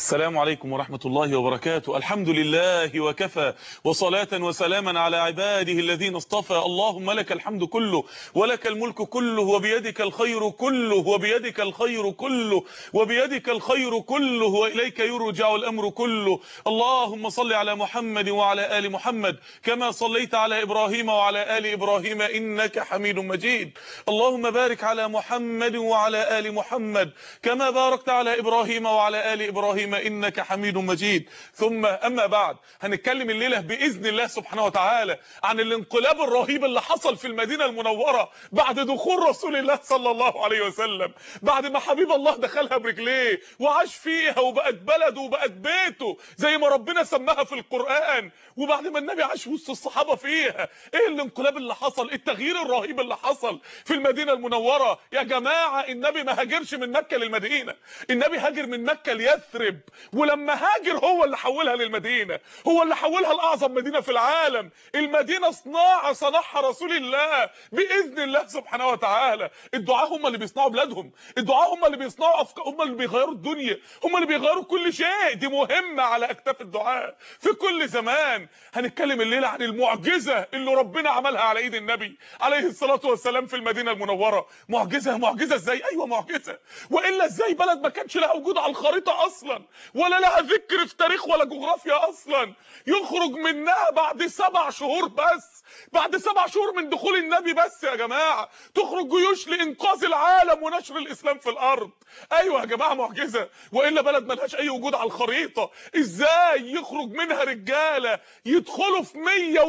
السلام عليكم ورحمة الله وبركاته الحمد لله وكفى وصلاة وسلاما على عباده الذين اصطفى اللهم لك الحمد كله ولك الملك كله وبيدك الخير كله وبيدك الخير كله وبيدك الخير كله وإليك يرجع الأمر كله اللهم صل على محمد وعلى آل محمد كما صليت على إبراهيم وعلى آل إبراهيم إنك حميد مجيد اللهم بارك على محمد وعلى آل محمد كما باركت على إبراهيم وعلى آل إبراهيم إنك حميد مجيد ثم أما بعد هنتكلم الليلة بإذن الله سبحانه وتعالى عن الانقلاب الرهيب اللي حصل في المدينة المنورة بعد دخول رسول الله صلى الله عليه وسلم بعد ما حبيب الله دخلها برجليه وعاش فيها وبقت بلده وبقت بيته زي ما ربنا سماها في القرآن وبعد ما النبي عاش وسط الصحابة فيها ايه الانقلاب اللي حصل التغيير الرهيب اللي حصل في المدينة المنورة يا جماعة النبي ما هاجرش من مكة للمدينة النبي هاجر من مكة ليثرب ولما هاجر هو اللي حولها للمدينة هو اللي حولها لأعظم مدينة في العالم المدينة صناعة صنعها رسول الله بإذن الله سبحانه وتعالى الدعاء هم اللي بيصنعوا بلادهم الدعاء هم اللي بيصنعوا أفكار هم اللي بيغيروا الدنيا هم اللي بيغيروا كل شيء دي مهمة على أكتاف الدعاء في كل زمان هنتكلم الليلة عن المعجزة اللي ربنا عملها على ايد النبي عليه الصلاة والسلام في المدينة المنورة معجزة معجزة ازاي ايوه معجزة والا ازاي بلد ما كانش لها وجود على الخريطة اصلا ولا لها ذكر في تاريخ ولا جغرافيا اصلا يخرج منها بعد سبع شهور بس بعد سبع شهور من دخول النبي بس يا جماعة تخرج جيوش لإنقاذ العالم ونشر الإسلام في الأرض أيوة يا جماعة معجزة وإلا بلد ملهاش أي وجود على الخريطة إزاي يخرج منها رجالة يدخلوا في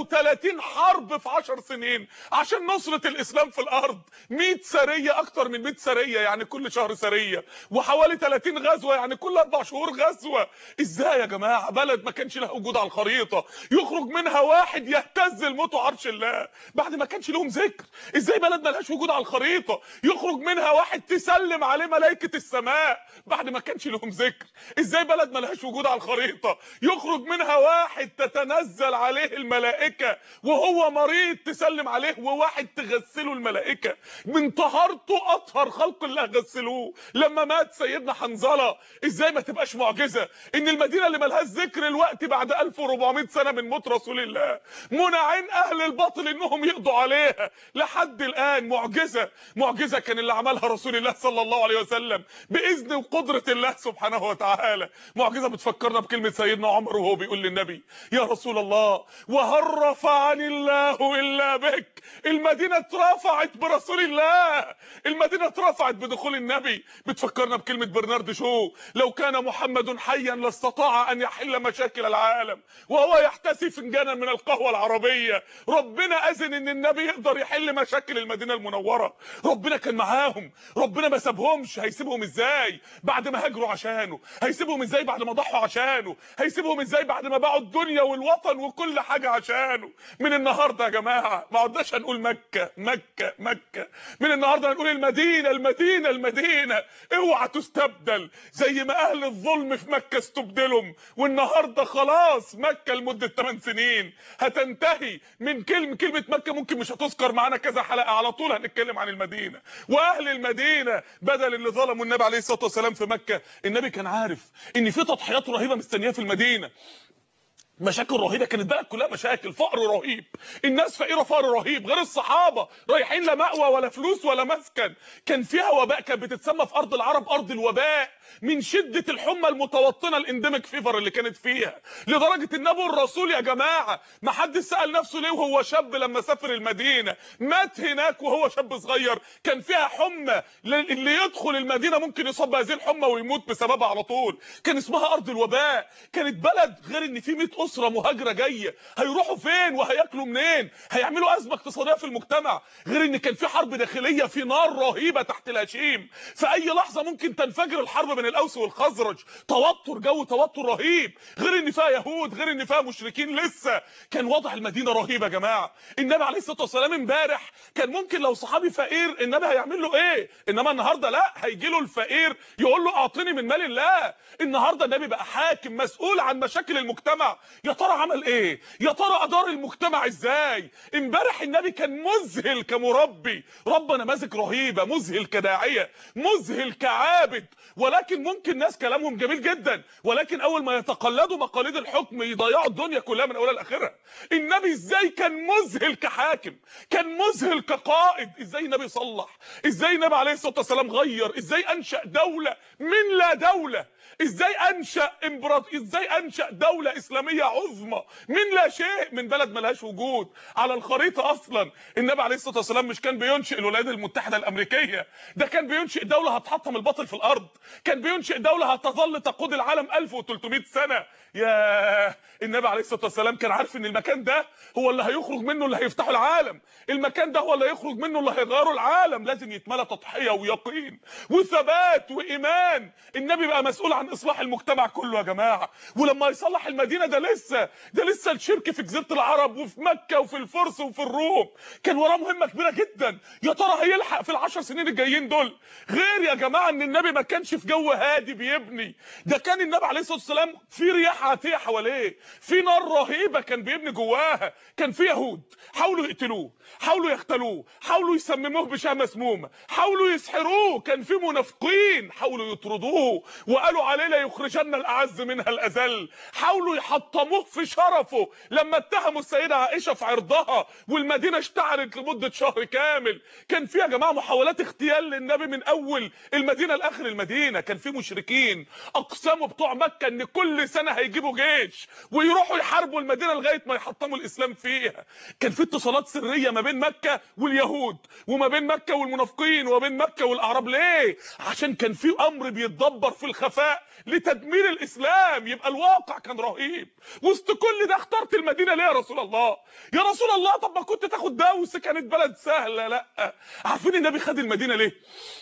130 حرب في 10 سنين عشان نصرة الإسلام في الأرض 100 سرية أكتر من 100 سرية يعني كل شهر سرية وحوالي 30 غزوة يعني كل أربع شهور غزوة إزاي يا جماعة بلد ما كانش لها وجود على الخريطة يخرج منها واحد يهتز الموت عرش الله بعد ما كانش لهم ذكر ازاي بلد ملهاش وجود على الخريطه يخرج منها واحد تسلم عليه ملائكه السماء بعد ما كانش لهم ذكر ازاي بلد ملهاش وجود على الخريطه يخرج منها واحد تتنزل عليه الملائكه وهو مريض تسلم عليه وواحد تغسله الملائكه من طهارته اطهر خلق الله غسلوه لما مات سيدنا حنظله ازاي ما تبقاش معجزه ان المدينه اللي ملهاش ذكر الوقت بعد 1400 سنه من موت رسول الله منعين اهل الباطل انهم يقضوا عليها لحد الان معجزه معجزه كان اللي عملها رسول الله صلى الله عليه وسلم باذن وقدره الله سبحانه وتعالى معجزه بتفكرنا بكلمه سيدنا عمر وهو بيقول للنبي يا رسول الله وهل رفعني الله الا بك المدينه اترفعت برسول الله المدينه اترفعت بدخول النبي بتفكرنا بكلمه برنارد شو لو كان محمد حيا لاستطاع ان يحل مشاكل العالم وهو يحتسي فنجانا من القهوه العربيه ربنا اذن ان النبي يقدر يحل مشاكل المدينه المنوره ربنا كان معاهم ربنا ما سابهمش هيسيبهم ازاي بعد ما هاجروا عشانه هيسيبهم ازاي بعد ما ضحوا عشانه هيسيبهم ازاي بعد ما باعوا الدنيا والوطن وكل حاجه عشانه من النهارده يا جماعه ما عدناش هنقول مكه مكه مكه من النهارده هنقول المدينه المدينه المدينه اوعى تستبدل زي ما اهل الظلم في مكه استبدلهم والنهارده خلاص مكه لمده 8 سنين هتنتهي من كلمه كلمه مكه ممكن مش هتذكر معانا كذا حلقه على طول هنتكلم عن المدينه واهل المدينه بدل اللي ظلموا النبي عليه الصلاه والسلام في مكه النبي كان عارف ان في تضحيات رهيبه مستنياه في المدينه مشاكل رهيبه كانت بلد كلها مشاكل فقر رهيب الناس فقيره فقر رهيب غير الصحابه رايحين لا مأوى ولا فلوس ولا مسكن كان فيها وباء كانت بتتسمى في ارض العرب ارض الوباء من شده الحمى المتوطنه الانديميك فيفر اللي كانت فيها لدرجه ان ابو الرسول يا جماعه ما حد سال نفسه ليه وهو شاب لما سافر المدينه مات هناك وهو شاب صغير كان فيها حمى اللي يدخل المدينه ممكن يصاب بهذه الحمى ويموت بسببها على طول كان اسمها ارض الوباء كانت بلد غير ان في 100 اسره مهاجره جايه هيروحوا فين وهياكلوا منين هيعملوا ازمه اقتصاديه في المجتمع غير ان كان في حرب داخليه في نار رهيبه تحت الهشيم في اي لحظه ممكن تنفجر الحرب بين الاوس والخزرج توتر جو توتر رهيب غير ان فيها يهود غير ان فيها مشركين لسه كان وضع المدينه رهيب يا جماعه النبي عليه الصلاه والسلام امبارح كان ممكن لو صحابي فقير النبي هيعمل له ايه انما النهارده لا هيجي له الفقير يقول له اعطني من مال الله النهارده النبي بقى حاكم مسؤول عن مشاكل المجتمع يا ترى عمل ايه يا ترى ادار المجتمع ازاي امبارح النبي كان مذهل كمربي رب نماذج رهيبه مذهل كداعيه مذهل كعابد ولكن ممكن ناس كلامهم جميل جدا ولكن اول ما يتقلدوا مقاليد الحكم يضيعوا الدنيا كلها من اولها لاخرها النبي ازاي كان مذهل كحاكم كان مذهل كقائد ازاي النبي صلح ازاي النبي عليه الصلاه والسلام غير ازاي انشا دوله من لا دوله ازاي انشا امبراط ازاي انشا دوله اسلاميه عظمى من لا شيء من بلد ملهاش وجود على الخريطه اصلا النبي عليه الصلاه والسلام مش كان بينشئ الولايات المتحده الامريكيه ده كان بينشئ دوله هتحطم الباطل في الارض كان بينشئ دوله هتظل تقود العالم 1300 سنه يا النبي عليه الصلاه والسلام كان عارف ان المكان ده هو اللي هيخرج منه اللي هيفتحه العالم المكان ده هو اللي هيخرج منه اللي هيغيره العالم لازم يتملى تضحيه ويقين وثبات وايمان النبي بقى مسؤول عن اصلاح المجتمع كله يا جماعه ولما يصلح المدينه ده لسه ده لسه الشرك في جزيره العرب وفي مكه وفي الفرس وفي الروم كان وراه مهمه كبيره جدا يا ترى هيلحق في العشر سنين الجايين دول غير يا جماعه ان النبي ما كانش في جو هادي بيبني ده كان النبي عليه الصلاه والسلام في رياح عاتيه حواليه في نار رهيبه كان بيبني جواها كان في يهود حاولوا يقتلوه حاولوا يختلوه حاولوا يسمموه بشاه مسمومه حاولوا يسحروه كان في منافقين حاولوا يطردوه وقالوا عليه لا يخرجن الاعز منها الاذل حاولوا يحطموه في شرفه لما اتهموا السيده عائشه في عرضها والمدينه اشتعلت لمده شهر كامل كان في يا جماعه محاولات اغتيال للنبي من اول المدينه لاخر المدينه كان في مشركين اقسموا بتوع مكه ان كل سنه هيجيبوا جيش ويروحوا يحاربوا المدينه لغايه ما يحطموا الاسلام فيها كان في اتصالات سريه ما بين مكه واليهود وما بين مكه والمنافقين وما بين مكه والاعراب ليه عشان كان في امر بيتدبر في الخفاء لتدمير الاسلام يبقى الواقع كان رهيب وسط كل ده اخترت المدينه ليه يا رسول الله يا رسول الله طب ما كنت تاخد دوس كانت بلد سهله لا عارفين النبي خد المدينه ليه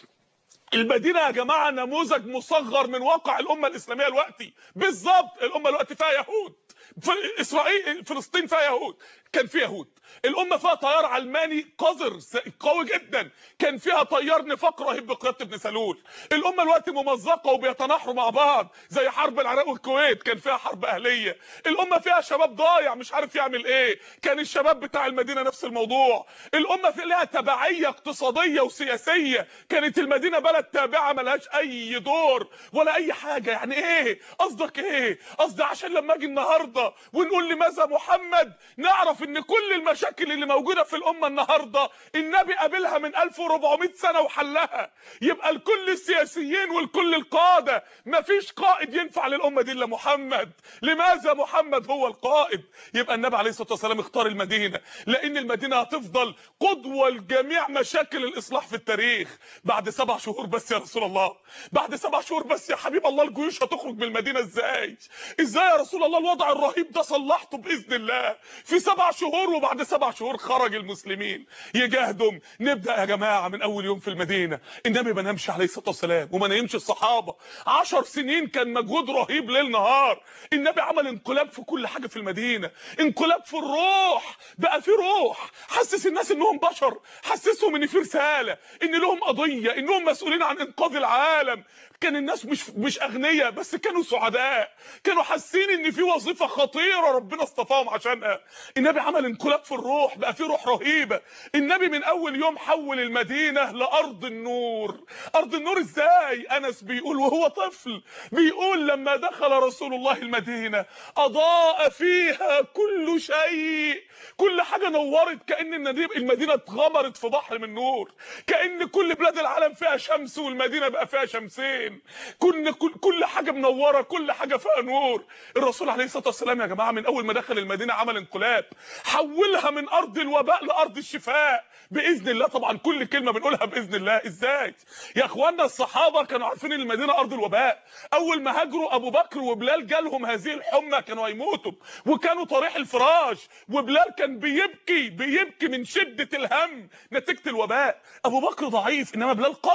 المدينه يا جماعه نموذج مصغر من واقع الامه الاسلاميه دلوقتي بالظبط الامه دلوقتي فيها يهود في اسرائيل فلسطين فيها يهود كان فيها يهود الامه فيها طيار علماني قذر قوي جدا كان فيها طيار نفاق رهيب بقياده ابن سلول الامه دلوقتي ممزقه وبيتناحروا مع بعض زي حرب العراق والكويت كان فيها حرب اهليه الامه فيها شباب ضايع مش عارف يعمل ايه كان الشباب بتاع المدينه نفس الموضوع الامه في لها تبعيه اقتصاديه وسياسيه كانت المدينه بلد تابعه ملهاش اي دور ولا اي حاجه يعني ايه قصدك ايه قصدي عشان لما اجي النهارده ونقول لماذا محمد نعرف ان كل المشاكل اللي موجوده في الامه النهارده النبي قابلها من 1400 سنه وحلها يبقى لكل السياسيين ولكل القاده مفيش قائد ينفع للامه دي الا محمد لماذا محمد هو القائد يبقى النبي عليه الصلاه والسلام اختار المدينه لان المدينه هتفضل قدوه لجميع مشاكل الاصلاح في التاريخ بعد سبع شهور بس يا رسول الله بعد سبع شهور بس يا حبيب الله الجيوش هتخرج من المدينه ازاي ازاي يا رسول الله الوضع الرهيب ده صلحته باذن الله في سبع شهور وبعد سبع شهور خرج المسلمين يجاهدوا نبدا يا جماعه من اول يوم في المدينه النبي ما نامش عليه الصلاه والسلام وما نامش الصحابه عشر سنين كان مجهود رهيب ليل نهار النبي عمل انقلاب في كل حاجه في المدينه انقلاب في الروح بقى في روح حسس الناس انهم بشر حسسهم ان في رساله ان لهم قضيه انهم مسؤولين عن انقاذ العالم كان الناس مش مش اغنياء بس كانوا سعداء كانوا حاسين ان في وظيفه خطيره ربنا اصطفاهم عشانها النبي عمل انقلاب في الروح بقى في روح رهيبه النبي من اول يوم حول المدينه لارض النور ارض النور ازاي انس بيقول وهو طفل بيقول لما دخل رسول الله المدينه اضاء فيها كل شيء كل حاجه نورت كان المدينه اتغمرت في بحر من نور كان كل بلاد العالم فيها شمس والمدينه بقى فيها شمسين كل كل, كل حاجه منوره كل حاجه فيها نور الرسول عليه الصلاه والسلام يا جماعه من اول ما دخل المدينه عمل انقلاب حولها من ارض الوباء لارض الشفاء باذن الله طبعا كل كلمه بنقولها باذن الله ازاي يا اخوانا الصحابه كانوا عارفين ان المدينه ارض الوباء اول ما هاجروا ابو بكر وبلال جالهم هذه الحمى كانوا هيموتوا وكانوا طريح الفراش وبلال كان بيبكي بيبكي من شده الهم نتيجه الوباء ابو بكر ضعيف انما بلال قوي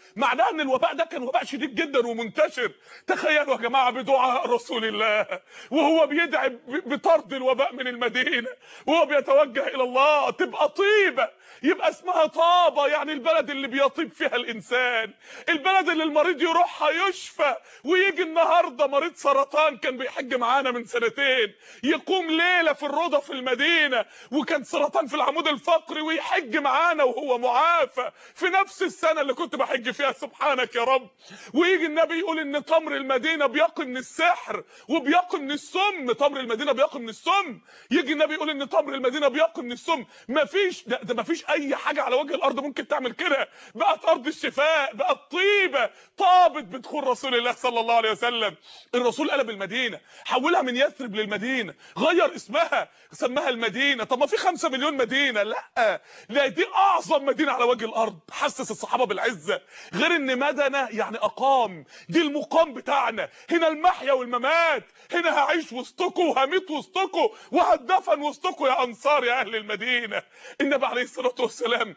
معناها ان الوباء ده كان وباء شديد جدا ومنتشر تخيلوا يا جماعه بدعاء رسول الله وهو بيدعي ب- بطرد الوباء من المدينه وهو بيتوجه الى الله تبقى طيبه يبقى اسمها طابه يعني البلد اللي بيطيب فيها الانسان البلد اللي المريض يروحها يشفى ويجي النهارده مريض سرطان كان بيحج معانا من سنتين يقوم ليله في الروضه في المدينه وكان سرطان في العمود الفقري ويحج معانا وهو معافى في نفس السنه اللي كنت بحج فيها سبحانك يا رب ويجي النبي يقول ان تمر المدينه بيقي من السحر وبيقي من السم تمر المدينه بيقي من السم يجي النبي يقول ان تمر المدينه بيقي من السم مفيش ده, ده مفيش اي حاجه على وجه الارض ممكن تعمل كده بقت ارض الشفاء بقت طيبه طابت بدخول رسول الله صلى الله عليه وسلم الرسول قلب المدينه حولها من يثرب للمدينه غير اسمها سماها المدينه طب ما في خمسة مليون مدينه لا لا دي اعظم مدينه على وجه الارض حسس الصحابه بالعزه غير ان مدنه يعني اقام دي المقام بتاعنا هنا المحيا والممات هنا هعيش وسطكم وهميت وسطكم وهتدفن وسطكم يا انصار يا اهل المدينه النبي عليه الصلاه والسلام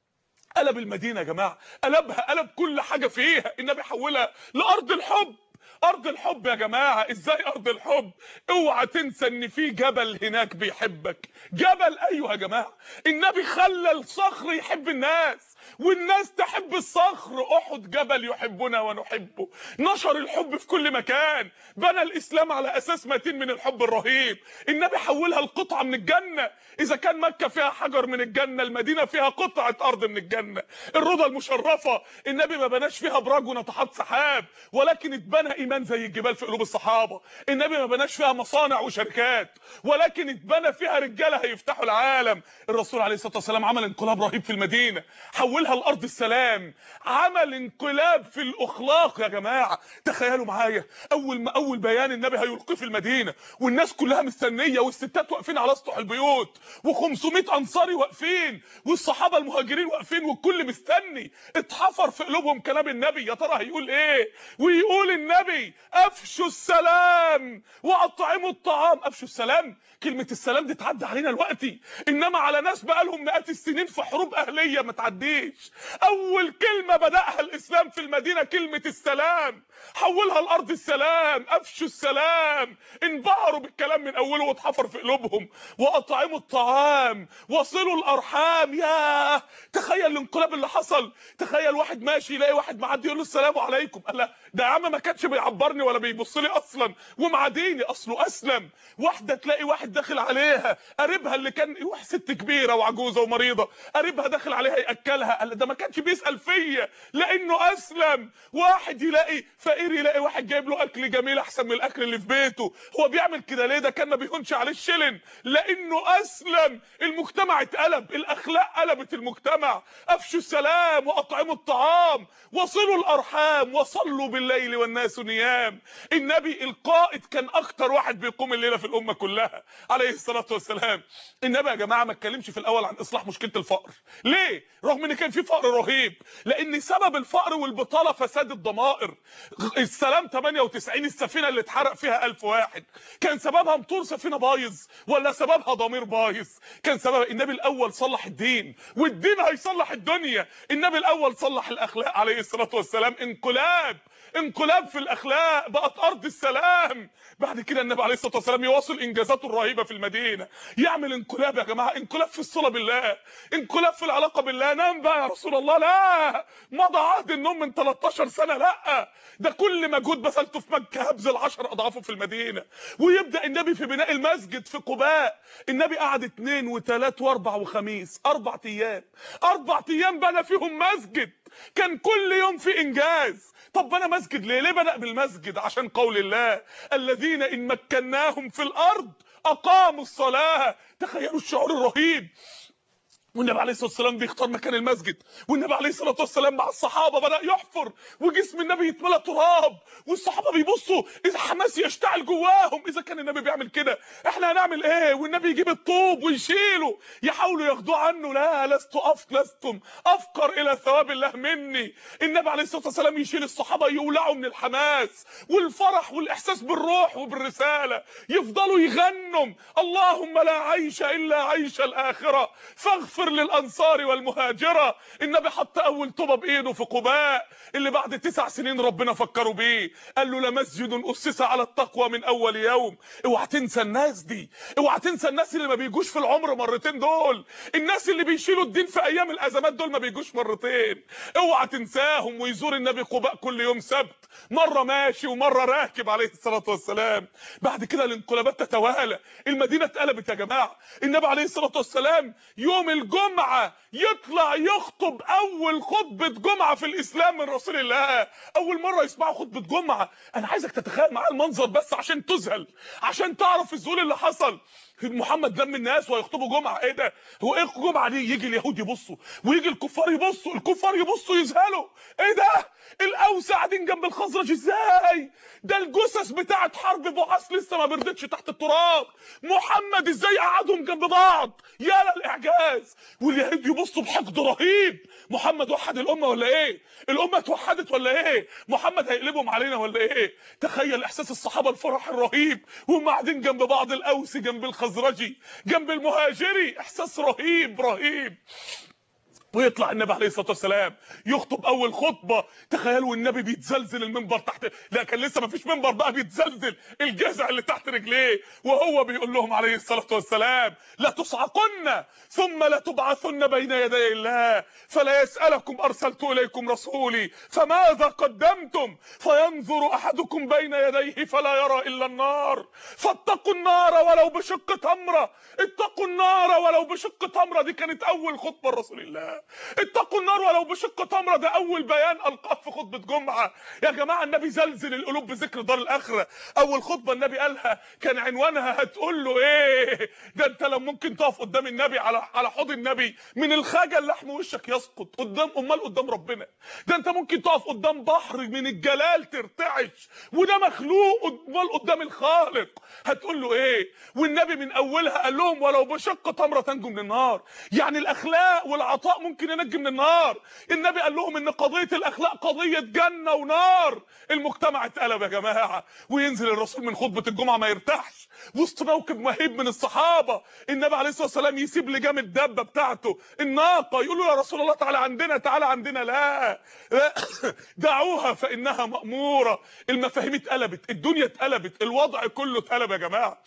قلب المدينه يا جماعه قلبها قلب كل حاجه فيها النبي حولها لارض الحب ارض الحب يا جماعه ازاي ارض الحب اوعى تنسى ان في جبل هناك بيحبك جبل ايوه يا جماعه النبي خلى الصخر يحب الناس والناس تحب الصخر احد جبل يحبنا ونحبه نشر الحب في كل مكان بنى الاسلام على اساس متين من الحب الرهيب النبي حولها لقطعه من الجنه اذا كان مكه فيها حجر من الجنه المدينه فيها قطعه ارض من الجنه الروضه المشرفه النبي ما بناش فيها ابراج وناطحات سحاب ولكن اتبنى ايمان زي الجبال في قلوب الصحابه النبي ما بناش فيها مصانع وشركات ولكن اتبنى فيها رجاله هيفتحوا العالم الرسول عليه الصلاه والسلام عمل انقلاب رهيب في المدينه حولها لارض السلام عمل انقلاب في الاخلاق يا جماعه تخيلوا معايا اول ما اول بيان النبي هيلقيه في المدينه والناس كلها مستنيه والستات واقفين على اسطح البيوت و500 انصاري واقفين والصحابه المهاجرين واقفين والكل مستني اتحفر في قلوبهم كلام النبي يا ترى هيقول ايه ويقول النبي افشوا السلام واطعموا الطعام افشوا السلام كلمه السلام دي تعدي علينا دلوقتي انما على ناس بقالهم مئات السنين في حروب اهليه ما تعديش اول كلمه بداها الاسلام في المدينه كلمه السلام حولها لارض السلام افشوا السلام انبهروا بالكلام من اوله واتحفر في قلوبهم واطعموا الطعام وصلوا الارحام يا تخيل الانقلاب اللي حصل تخيل واحد ماشي يلاقي واحد معدي يقول له السلام عليكم قال لا ده يا عم ما كانش بيعبرني ولا بيبص لي اصلا ومعاديني اصله اسلم واحده تلاقي واحد داخل عليها قريبها اللي كان واحد ست كبيره وعجوزه ومريضه قريبها داخل عليها ياكلها قال ده ما كانش بيسال فيا لانه اسلم واحد يلاقي فقير يلاقي واحد جايب له اكل جميل احسن من الاكل اللي في بيته هو بيعمل كده ليه ده كان ما بيهونش عليه الشلن لانه اسلم المجتمع اتقلب الاخلاق قلبت المجتمع افشوا السلام واطعموا الطعام وصلوا الارحام وصلوا بالليل والناس نيام النبي القائد كان اكتر واحد بيقوم الليله في الامه كلها عليه الصلاه والسلام النبي يا جماعه ما اتكلمش في الاول عن اصلاح مشكله الفقر ليه رغم ان كان في فقر رهيب لان سبب الفقر والبطاله فساد الضمائر السلام 98 السفينه اللي اتحرق فيها 1000 واحد كان سببها موتور سفينه بايظ ولا سببها ضمير بايظ كان سبب النبي الاول صلح الدين والدين هيصلح الدنيا النبي الاول صلح الاخلاق عليه الصلاه والسلام انقلاب انقلاب في الاخلاق بقت ارض السلام بعد كده النبي عليه الصلاه والسلام يواصل انجازاته الرهيبه في المدينه يعمل انقلاب يا جماعه انقلاب في الصلاه بالله انقلاب في العلاقه بالله نام بقى يا رسول الله لا مضى عهد النوم من 13 سنه لا ده كل مجهود بذلته في مكه هبذل 10 اضعافه في المدينه ويبدا النبي في بناء المسجد في قباء النبي قعد اثنين وثلاث واربع وخميس اربع ايام اربع ايام بنى فيهم مسجد كان كل يوم في انجاز طب بنى مسجد ليه ليه بنى بالمسجد عشان قول الله الذين ان مكناهم في الارض اقاموا الصلاه تخيلوا الشعور الرهيب والنبي عليه الصلاه والسلام بيختار مكان المسجد والنبي عليه الصلاه والسلام مع الصحابه بدا يحفر وجسم النبي يتملى تراب والصحابه بيبصوا اذا حماس يشتعل جواهم اذا كان النبي بيعمل كده احنا هنعمل ايه والنبي يجيب الطوب ويشيله يحاولوا ياخدوه عنه لا لست أف لستم افقر الى ثواب الله مني النبي عليه الصلاه والسلام يشيل الصحابه يولعوا من الحماس والفرح والاحساس بالروح وبالرساله يفضلوا يغنوا اللهم لا عيش الا عيش الاخره فاغفر فاغفر للانصار والمهاجره النبي حط اول طوبه بايده في قباء اللي بعد تسع سنين ربنا فكروا بيه قال له لمسجد اسس على التقوى من اول يوم اوعى تنسى الناس دي اوعى تنسى الناس اللي ما بيجوش في العمر مرتين دول الناس اللي بيشيلوا الدين في ايام الازمات دول ما بيجوش مرتين اوعى تنساهم ويزور النبي قباء كل يوم سبت مره ماشي ومره راكب عليه الصلاه والسلام بعد كده الانقلابات تتوالى المدينه اتقلبت يا جماعه النبي عليه الصلاه والسلام يوم الجمعه يطلع يخطب اول خطبه جمعه في الاسلام من رسول الله اول مره يسمعوا خطبه جمعه انا عايزك تتخيل معايا المنظر بس عشان تذهل عشان تعرف الذهول اللي حصل محمد لم الناس ويخطبوا جمعه ايه ده هو ايه الجمعه دي يجي اليهود يبصوا ويجي الكفار يبصوا الكفار يبصوا يذهلوا ايه ده الاوس قاعدين جنب الخزرج ازاي ده الجثث بتاعه حرب بعاث لسه ما بردتش تحت التراب محمد ازاي قعدهم جنب بعض يا للاعجاز واليهود يبصوا بحقد رهيب محمد وحد الامه ولا ايه الامه اتوحدت ولا ايه محمد هيقلبهم علينا ولا ايه تخيل احساس الصحابه الفرح الرهيب وهم قاعدين جنب بعض الاوس جنب الخزرجي جنب المهاجري احساس رهيب رهيب ويطلع النبي عليه الصلاه والسلام يخطب اول خطبه تخيلوا النبي بيتزلزل المنبر تحت لا كان لسه ما فيش منبر بقى بيتزلزل الجذع اللي تحت رجليه وهو بيقول لهم عليه الصلاه والسلام لا تصعقن ثم لا تبعثن بين يدي الله فلا يسالكم ارسلت اليكم رسولي فماذا قدمتم فينظر احدكم بين يديه فلا يرى الا النار فاتقوا النار ولو بشق تمره اتقوا النار ولو بشق تمره دي كانت اول خطبه لرسول الله اتقوا النار ولو بشق تمره ده اول بيان القاه في خطبه جمعه يا جماعه النبي زلزل القلوب بذكر دار الاخره اول خطبه النبي قالها كان عنوانها هتقول له ايه ده انت لو ممكن تقف قدام النبي على على حوض النبي من الخجل لحم وشك يسقط قدام امال قدام ربنا ده انت ممكن تقف قدام بحر من الجلال ترتعش وده مخلوق امال قدام الخالق هتقول له ايه والنبي من اولها قال لهم ولو بشق تمره تنجو من النار يعني الاخلاق والعطاء ممكن ينجي من النار النبي قال لهم ان قضيه الاخلاق قضيه جنه ونار المجتمع اتقلب يا جماعه وينزل الرسول من خطبه الجمعه ما يرتاحش وسط موكب مهيب من الصحابه النبي عليه الصلاه والسلام يسيب لجام الدبه بتاعته الناقه يقول له يا رسول الله تعالى عندنا تعالى عندنا لا, لا دعوها فانها ماموره المفاهيم اتقلبت الدنيا اتقلبت الوضع كله اتقلب يا جماعه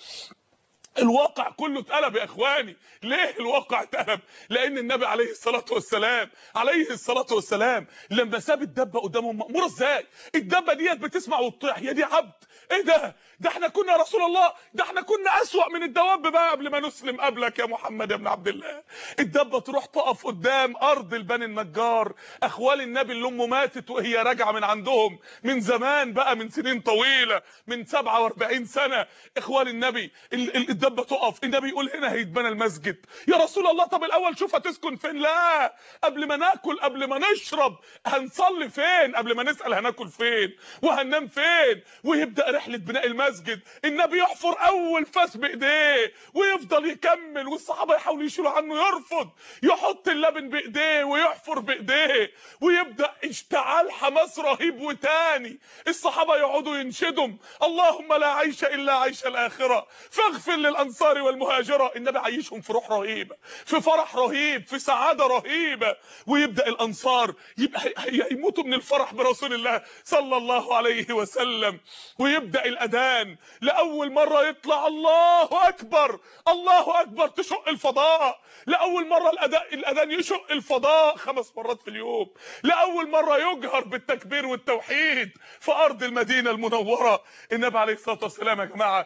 الواقع كله اتقلب يا اخواني ليه الواقع اتقلب لان النبي عليه الصلاه والسلام عليه الصلاه والسلام لما ساب الدبه قدامهم ماموره ازاي الدبه ديت بتسمع وتطيع هي دي عبد ايه ده ده احنا كنا يا رسول الله ده احنا كنا اسوا من الدواب بقى قبل ما نسلم قبلك يا محمد يا ابن عبد الله الدبه تروح تقف قدام ارض البني النجار اخوال النبي اللي امه ماتت وهي راجعه من عندهم من زمان بقى من سنين طويله من 47 سنه اخوال النبي ال- ال- الدبه تقف النبي يقول هنا هيتبنى المسجد يا رسول الله طب الاول شوف هتسكن فين لا قبل ما ناكل قبل ما نشرب هنصلي فين قبل ما نسال هناكل فين وهننام فين ويبدا رحله بناء المسجد النبي يحفر اول فاس بايديه ويفضل يكمل والصحابه يحاولوا يشيلوا عنه يرفض يحط اللبن بايديه ويحفر بايديه ويبدا اشتعال حماس رهيب وتاني الصحابه يقعدوا ينشدهم اللهم لا عيش الا عيش الاخره فاغفر للانصار والمهاجره النبي عايشهم في روح رهيبه في فرح رهيب في سعاده رهيبه ويبدا الانصار يبقى هي- هيموتوا من الفرح برسول الله صلى الله عليه وسلم ويبدا الاذان لاول مره يطلع الله اكبر الله اكبر تشق الفضاء لاول مره الاداء الاذان يشق الفضاء خمس مرات في اليوم لاول مره يجهر بالتكبير والتوحيد في ارض المدينه المنوره النبي عليه الصلاه والسلام يا جماعه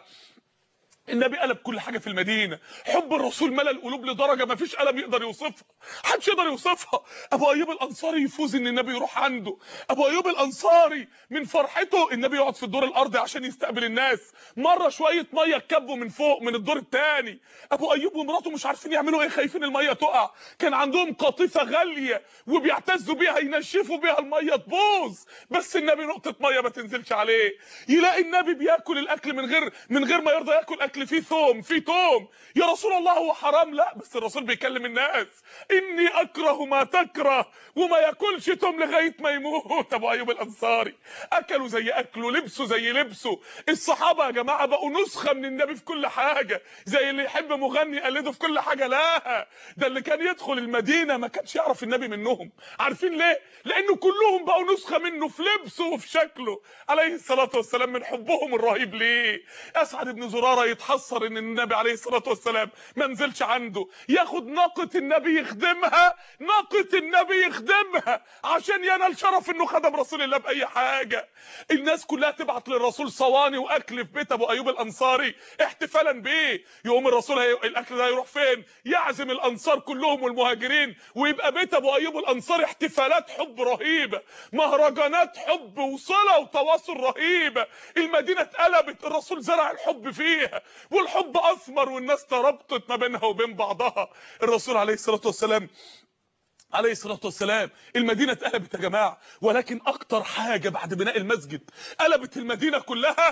النبي قلب كل حاجه في المدينه حب الرسول ملا القلوب لدرجه ما فيش قلم يقدر يوصفها محدش يقدر يوصفها ابو ايوب الانصاري يفوز ان النبي يروح عنده ابو ايوب الانصاري من فرحته النبي يقعد في الدور الارضي عشان يستقبل الناس مره شويه ميه كبوا من فوق من الدور الثاني ابو ايوب ومراته مش عارفين يعملوا ايه خايفين الميه تقع كان عندهم قاطفه غاليه وبيعتزوا بيها ينشفوا بيها الميه تبوظ بس النبي نقطه ميه ما تنزلش عليه يلاقي النبي بياكل الاكل من غير من غير ما يرضى ياكل اكل الاكل فيه ثوم فيه توم يا رسول الله هو حرام لا بس الرسول بيكلم الناس اني اكره ما تكره وما ياكلش توم لغايه ما يموت ابو ايوب الانصاري اكلوا زي اكله لبسوا زي لبسه الصحابه يا جماعه بقوا نسخه من النبي في كل حاجه زي اللي يحب مغني يقلده في كل حاجه لا ده اللي كان يدخل المدينه ما كانش يعرف النبي منهم عارفين ليه لانه كلهم بقوا نسخه منه في لبسه وفي شكله عليه الصلاه والسلام من حبهم الرهيب ليه اسعد بن زراره يتحسر ان النبي عليه الصلاه والسلام ما نزلش عنده ياخد ناقه النبي يخدمها ناقه النبي يخدمها عشان ينال شرف انه خدم رسول الله باي حاجه الناس كلها تبعت للرسول صواني واكل في بيت ابو ايوب الانصاري احتفالا بيه يقوم الرسول هي... الاكل ده يروح فين يعزم الانصار كلهم والمهاجرين ويبقى بيت ابو ايوب الانصاري احتفالات حب رهيبه مهرجانات حب وصله وتواصل رهيبه المدينه اتقلبت الرسول زرع الحب فيها والحب اثمر والناس ترابطت ما بينها وبين بعضها الرسول عليه الصلاه والسلام عليه الصلاة والسلام المدينة اتقلبت يا جماعة ولكن أكتر حاجة بعد بناء المسجد قلبت المدينة كلها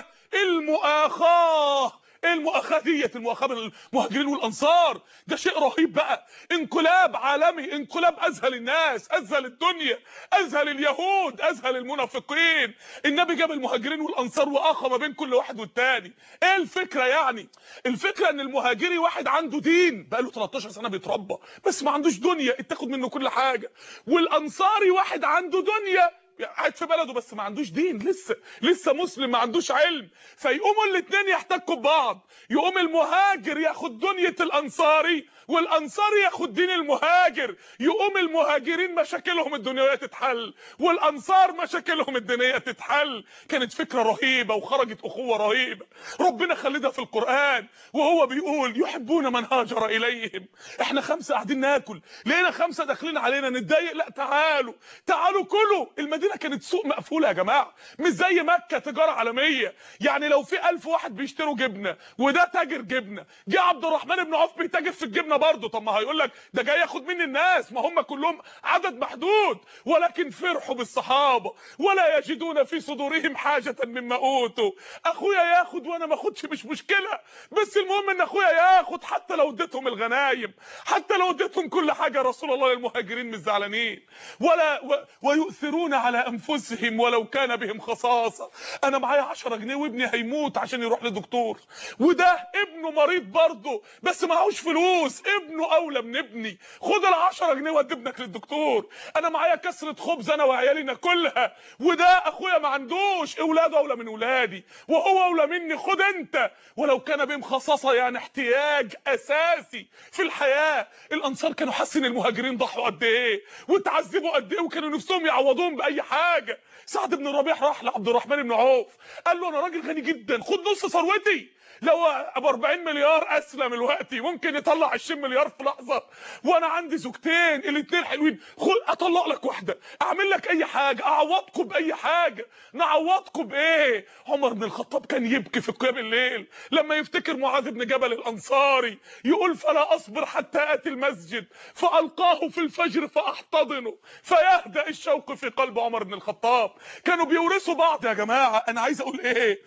المؤاخاة ايه المؤاخاه ديت المؤاخاه بين المهاجرين والانصار ده شيء رهيب بقى انقلاب عالمي انقلاب اذهل الناس اذهل الدنيا اذهل اليهود اذهل المنافقين النبي جاب المهاجرين والانصار واخى ما بين كل واحد والتاني ايه الفكره يعني الفكره ان المهاجري واحد عنده دين بقى له 13 سنه بيتربى بس ما عندوش دنيا اتاخد منه كل حاجه والانصاري واحد عنده دنيا قاعد في بلده بس ما عندوش دين لسه لسه مسلم ما عندوش علم فيقوموا الاثنين يحتكوا ببعض يقوم المهاجر ياخد دنيا الانصاري والانصاري ياخد دين المهاجر يقوم المهاجرين مشاكلهم الدنيويه تتحل والانصار مشاكلهم الدينيه تتحل كانت فكره رهيبه وخرجت اخوه رهيبه ربنا خلدها في القران وهو بيقول يحبون من هاجر اليهم احنا خمسه قاعدين ناكل لقينا خمسه داخلين علينا نتضايق لا تعالوا تعالوا كلوا المدينه كانت سوق مقفوله يا جماعه مش زي مكه تجاره عالميه يعني لو في ألف واحد بيشتروا جبنه وده تاجر جبنه جه عبد الرحمن بن عوف بيتاجر في الجبنه برضه طب ما هيقول لك ده جاي ياخد مني الناس ما هم كلهم عدد محدود ولكن فرحوا بالصحابه ولا يجدون في صدورهم حاجه مما اوتوا اخويا ياخد وانا ما اخدش مش مشكله بس المهم ان اخويا ياخد حتى لو اديتهم الغنايم حتى لو اديتهم كل حاجه رسول الله للمهاجرين مش زعلانين ولا و... ويؤثرون على انفسهم ولو كان بهم خصاصه انا معايا 10 جنيه وابني هيموت عشان يروح لدكتور وده ابنه مريض برضه بس معهوش فلوس ابنه اولى من ابني خد ال 10 جنيه ودي ابنك للدكتور انا معايا كسره خبز انا وعيالي ناكلها وده اخويا ما عندوش اولاده اولى من ولادي وهو اولى مني خد انت ولو كان بهم خصاصه يعني احتياج اساسي في الحياه الانصار كانوا حاسين المهاجرين ضحوا قد ايه وتعذبوا قد ايه وكانوا نفسهم يعوضوهم باي حاجه سعد بن ربيع راح لعبد الرحمن بن عوف قال له انا راجل غني جدا خد نص ثروتي لو ابو 40 مليار اسلم دلوقتي ممكن يطلع 20 مليار في لحظه وانا عندي زوجتين الاثنين حلوين خد اطلق لك واحده اعمل لك اي حاجه اعوضكم باي حاجه نعوضكم بايه عمر بن الخطاب كان يبكي في قيام الليل لما يفتكر معاذ بن جبل الانصاري يقول فلا اصبر حتى اتي المسجد فالقاه في الفجر فاحتضنه فيهدأ الشوق في قلب عمر بن الخطاب كانوا بيورثوا بعض يا جماعه انا عايز اقول ايه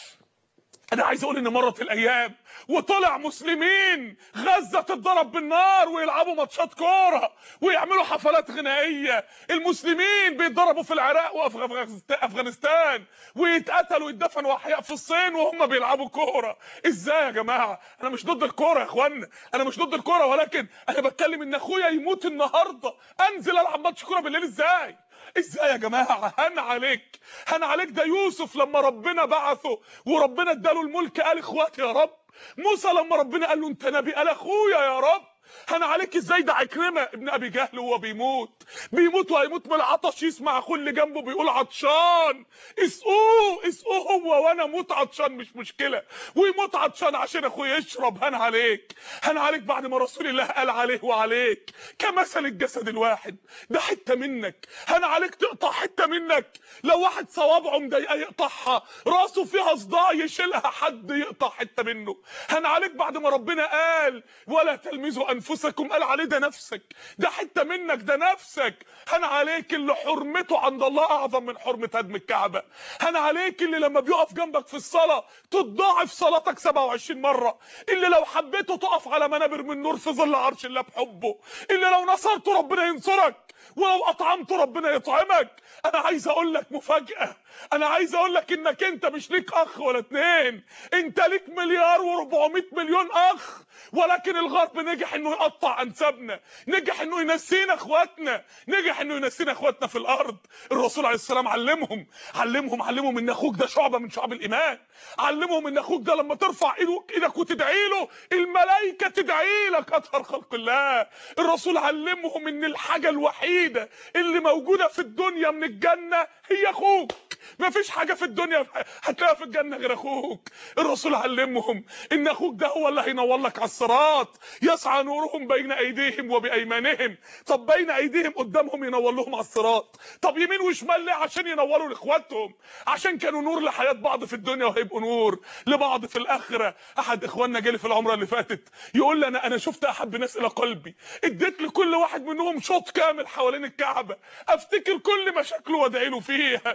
انا عايز اقول ان مرت الايام وطلع مسلمين غزه تتضرب بالنار ويلعبوا ماتشات كوره ويعملوا حفلات غنائيه المسلمين بيتضربوا في العراق وافغانستان ويتقتلوا ويدفنوا احياء في الصين وهم بيلعبوا كوره ازاي يا جماعه انا مش ضد الكوره يا اخوانا انا مش ضد الكوره ولكن انا بتكلم ان اخويا يموت النهارده انزل العب ماتش كوره بالليل ازاي ازاي يا جماعه هن عليك هن عليك ده يوسف لما ربنا بعثه وربنا اداله الملك قال اخواتي يا رب موسى لما ربنا قال له انت نبي قال اخويا يا رب هن عليك ازاي ده عكرمه ابن ابي جهل وهو بيموت بيموت وهيموت من العطش يسمع اخوه اللي جنبه بيقول عطشان اسقوه اسقوه هو وانا اموت عطشان مش مشكله ويموت عطشان عشان اخوه يشرب هن عليك هن عليك بعد ما رسول الله قال عليه وعليك كمثل الجسد الواحد ده حته منك هن عليك تقطع حته منك لو واحد صوابعه مضايقه يقطعها راسه فيها صداع يشيلها حد يقطع حته منه هن عليك بعد ما ربنا قال ولا تلمزوا انفسكم قال عليه ده نفسك ده حته منك ده نفسك هن عليك اللي حرمته عند الله اعظم من حرمه هدم الكعبه هن عليك اللي لما بيقف جنبك في الصلاه تضاعف صلاتك 27 مره اللي لو حبيته تقف على منابر من نور في ظل عرش الله بحبه اللي لو نصرته ربنا ينصرك ولو اطعمته ربنا يطعمك انا عايز اقول لك مفاجاه انا عايز اقول لك انك انت مش ليك اخ ولا اتنين انت ليك مليار و400 مليون اخ ولكن الغرب نجح انه يقطع انسابنا نجح انه ينسينا اخواتنا نجح انه ينسينا اخواتنا في الارض الرسول عليه السلام علمهم علمهم علمهم ان اخوك ده شعبه من شعب الايمان علمهم ان اخوك ده لما ترفع ايدك ايدك وتدعي له الملائكه تدعي لك اطهر خلق الله الرسول علمهم ان الحاجه الوحيده اللي موجوده في الدنيا من الجنه هي اخوك مفيش حاجه في الدنيا هتلاقيها في الجنه غير اخوك الرسول علمهم ان اخوك ده هو اللي هينور لك على الصراط يسعى نورهم بين ايديهم وبايمانهم طب بين ايديهم قدامهم ينور لهم على الصراط طب يمين وشمال ليه عشان ينوروا لاخواتهم عشان كانوا نور لحياه بعض في الدنيا وهيبقوا نور لبعض في الاخره احد اخواننا جالي في العمره اللي فاتت يقول لي انا انا شفت احب ناس الى قلبي اديت لكل واحد منهم شوط كامل حوالين الكعبه افتكر كل مشاكله وادعي له فيها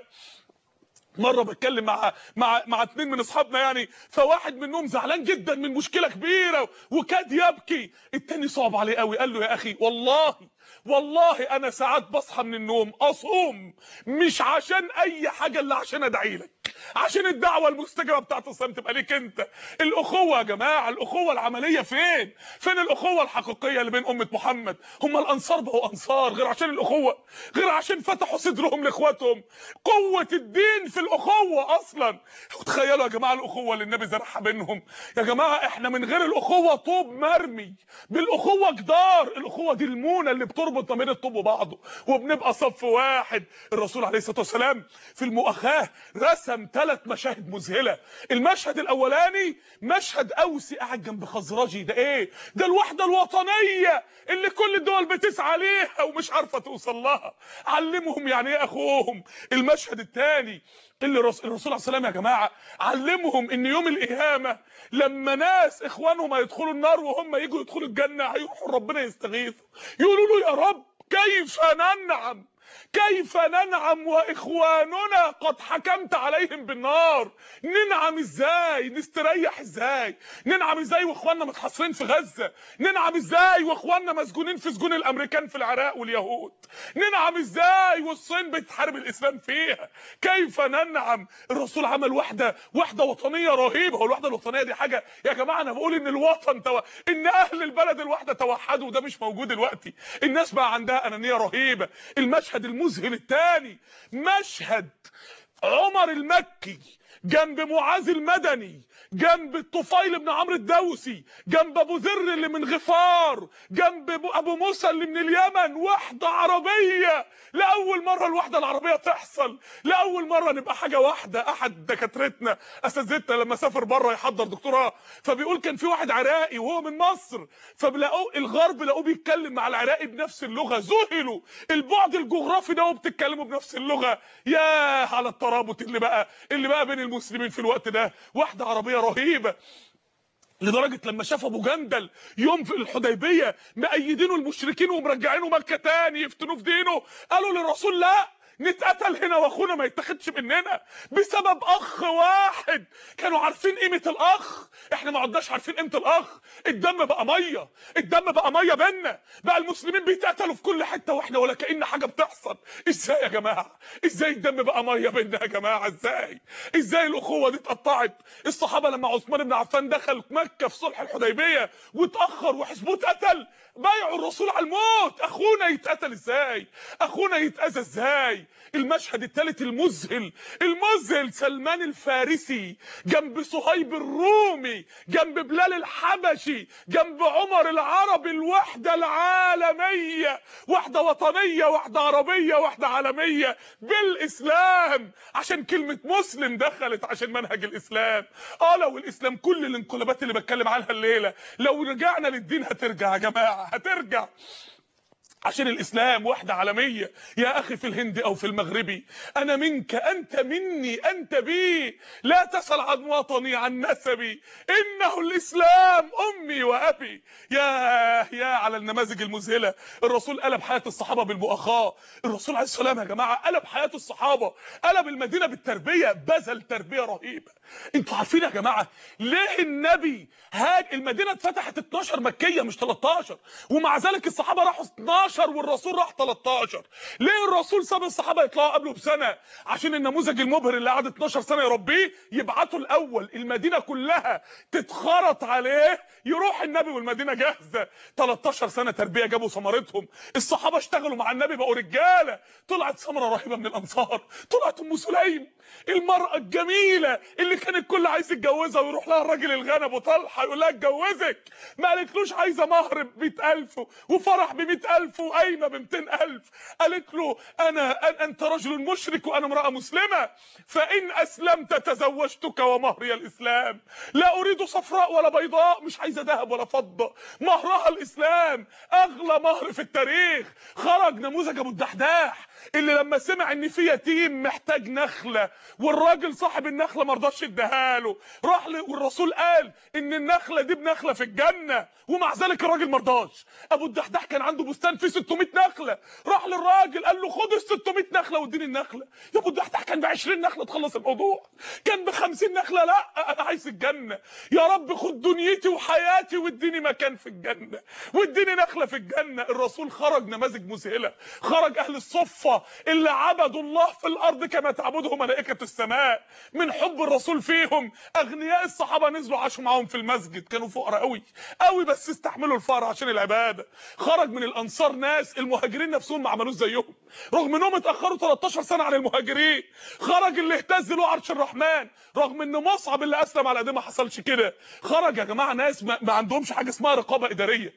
مره بتكلم مع مع مع اتنين من اصحابنا يعني فواحد منهم زعلان جدا من مشكله كبيره وكاد يبكي التاني صعب عليه قوي قال له يا اخي والله والله انا ساعات بصحى من النوم اصوم مش عشان اي حاجه الا عشان ادعي لك عشان الدعوه المستجابه بتاعت الصيام تبقى ليك انت الاخوه يا جماعه الاخوه العمليه فين فين الاخوه الحقيقيه اللي بين امه محمد هم الانصار بقوا انصار غير عشان الاخوه غير عشان فتحوا صدرهم لاخواتهم قوه الدين في الاخوه اصلا وتخيلوا يا جماعه الاخوه اللي النبي زرعها بينهم يا جماعه احنا من غير الاخوه طوب مرمي بالاخوه جدار الاخوه دي المونه اللي بتربط ما بين الطوب وبعضه وبنبقى صف واحد الرسول عليه الصلاه والسلام في المؤاخاه رسم ثلاث مشاهد مذهله المشهد الاولاني مشهد اوسي قاعد جنب خزرجي ده ايه ده الوحده الوطنيه اللي كل الدول بتسعى ليها ومش عارفه توصل لها علمهم يعني ايه اخوهم المشهد الثاني اللي الرسول عليه الصلاه والسلام يا جماعه علمهم ان يوم القيامه لما ناس اخوانهم هيدخلوا النار وهم يجوا يدخلوا الجنه هيروحوا ربنا يستغيثوا يقولوا له يا رب كيف ننعم كيف ننعم واخواننا قد حكمت عليهم بالنار ننعم ازاي نستريح ازاي ننعم ازاي واخواننا متحاصرين في غزه ننعم ازاي واخواننا مسجونين في سجون الامريكان في العراق واليهود ننعم ازاي والصين بتحارب الاسلام فيها كيف ننعم الرسول عمل وحده وحده وطنيه رهيبه هو الوحده الوطنيه دي حاجه يا جماعه انا بقول ان الوطن تو... ان اهل البلد الوحده توحدوا وده مش موجود دلوقتي الناس بقى عندها انانيه رهيبه المشهد المذهل الثاني مشهد عمر المكي جنب معاذ المدني جنب الطفيل بن عمرو الدوسي جنب ابو ذر اللي من غفار جنب ابو موسى اللي من اليمن وحده عربيه لاول مره الوحده العربيه تحصل لاول مره نبقى حاجه واحده احد دكاترتنا اساتذتنا لما سافر بره يحضر دكتوراه فبيقول كان في واحد عراقي وهو من مصر فبلاقوه الغرب لقوه بيتكلم مع العراقي بنفس اللغه ذهلوا البعد الجغرافي ده وبتتكلموا بنفس اللغه يا على الترابط اللي بقى اللي بقى بين المسلمين في الوقت ده واحده عربيه رهيبه لدرجه لما شاف ابو جندل يوم في الحديبيه مأيدينه المشركين ومرجعينه مكه تاني يفتنوا في دينه قالوا للرسول لا نتقتل هنا واخونا ما يتاخدش مننا بسبب اخ واحد كانوا عارفين قيمه الاخ احنا ما عدناش عارفين قيمه الاخ الدم بقى ميه الدم بقى ميه بينا بقى المسلمين بيتقتلوا في كل حته واحنا ولا كأن حاجه بتحصل ازاي يا جماعه ازاي الدم بقى ميه بينا يا جماعه ازاي ازاي الاخوه دي اتقطعت الصحابه لما عثمان بن عفان دخل مكه في صلح الحديبيه واتاخر وحسبوه اتقتل بايعوا الرسول على الموت اخونا يتقتل ازاي اخونا يتاذى ازاي المشهد الثالث المذهل المذهل سلمان الفارسي جنب صهيب الرومي جنب بلال الحبشي جنب عمر العربي الوحدة العالمية وحدة وطنية وحدة عربية وحدة عالمية بالإسلام عشان كلمة مسلم دخلت عشان منهج الإسلام اه لو الإسلام كل الانقلابات اللي بتكلم عنها الليلة لو رجعنا للدين هترجع يا جماعة هترجع عشان الاسلام وحده عالميه يا اخي في الهند او في المغربي انا منك انت مني انت بي لا تسال عن وطني عن نسبي انه الاسلام امي وابي يا يا على النماذج المذهله الرسول قلب حياه الصحابه بالمؤاخاه الرسول عليه السلام يا جماعه قلب حياه الصحابه قلب المدينه بالتربيه بذل تربيه رهيبه انتوا عارفين يا جماعه ليه النبي هاج المدينه اتفتحت 12 مكيه مش 13 ومع ذلك الصحابه راحوا 12 والرسول راح 13 ليه الرسول ساب الصحابه يطلعوا قبله بسنه عشان النموذج المبهر اللي قعد 12 سنه يربيه يبعته الاول المدينه كلها تتخرط عليه يروح النبي والمدينه جاهزه 13 سنه تربيه جابوا ثمرتهم الصحابه اشتغلوا مع النبي بقوا رجاله طلعت ثمره رهيبه من الانصار طلعت ام سليم المراه الجميله اللي كان الكل عايز يتجوزها ويروح لها الراجل الغنى ابو طلحه يقول لها اتجوزك ما قالتلوش عايزه مهر ب 100000 وفرح ب 100000 وقايمه ب 200000 قالت له انا أن- انت رجل مشرك وانا امراه مسلمه فان اسلمت تزوجتك ومهري الاسلام لا اريد صفراء ولا بيضاء مش عايزه ذهب ولا فضه مهرها الاسلام اغلى مهر في التاريخ خرج نموذج ابو الدحداح اللي لما سمع ان في يتيم محتاج نخله والراجل صاحب النخله ما رضاش يديها له راح ل... والرسول قال ان النخله دي بنخله في الجنه ومع ذلك الراجل ما رضاش ابو الدحداح كان عنده بستان فيه 600 نخله راح للراجل قال له خد ال 600 نخله واديني النخله يا ابو الدحداح كان ب 20 نخله تخلص الموضوع كان ب 50 نخله لا انا عايز الجنه يا رب خد دنيتي وحياتي واديني مكان في الجنه واديني نخله في الجنه الرسول خرج نماذج مذهله خرج اهل الصفه اللي عبدوا الله في الارض كما تعبده ملائكه السماء من حب الرسول فيهم اغنياء الصحابه نزلوا عاشوا معاهم في المسجد كانوا فقراء قوي قوي بس استحملوا الفقر عشان العباده خرج من الانصار ناس المهاجرين نفسهم ما عملوش زيهم رغم انهم اتاخروا 13 سنه عن المهاجرين خرج اللي اهتز له عرش الرحمن رغم ان مصعب اللي اسلم على ايديه ما حصلش كده خرج يا جماعه ناس ما, ما عندهمش حاجه اسمها رقابه اداريه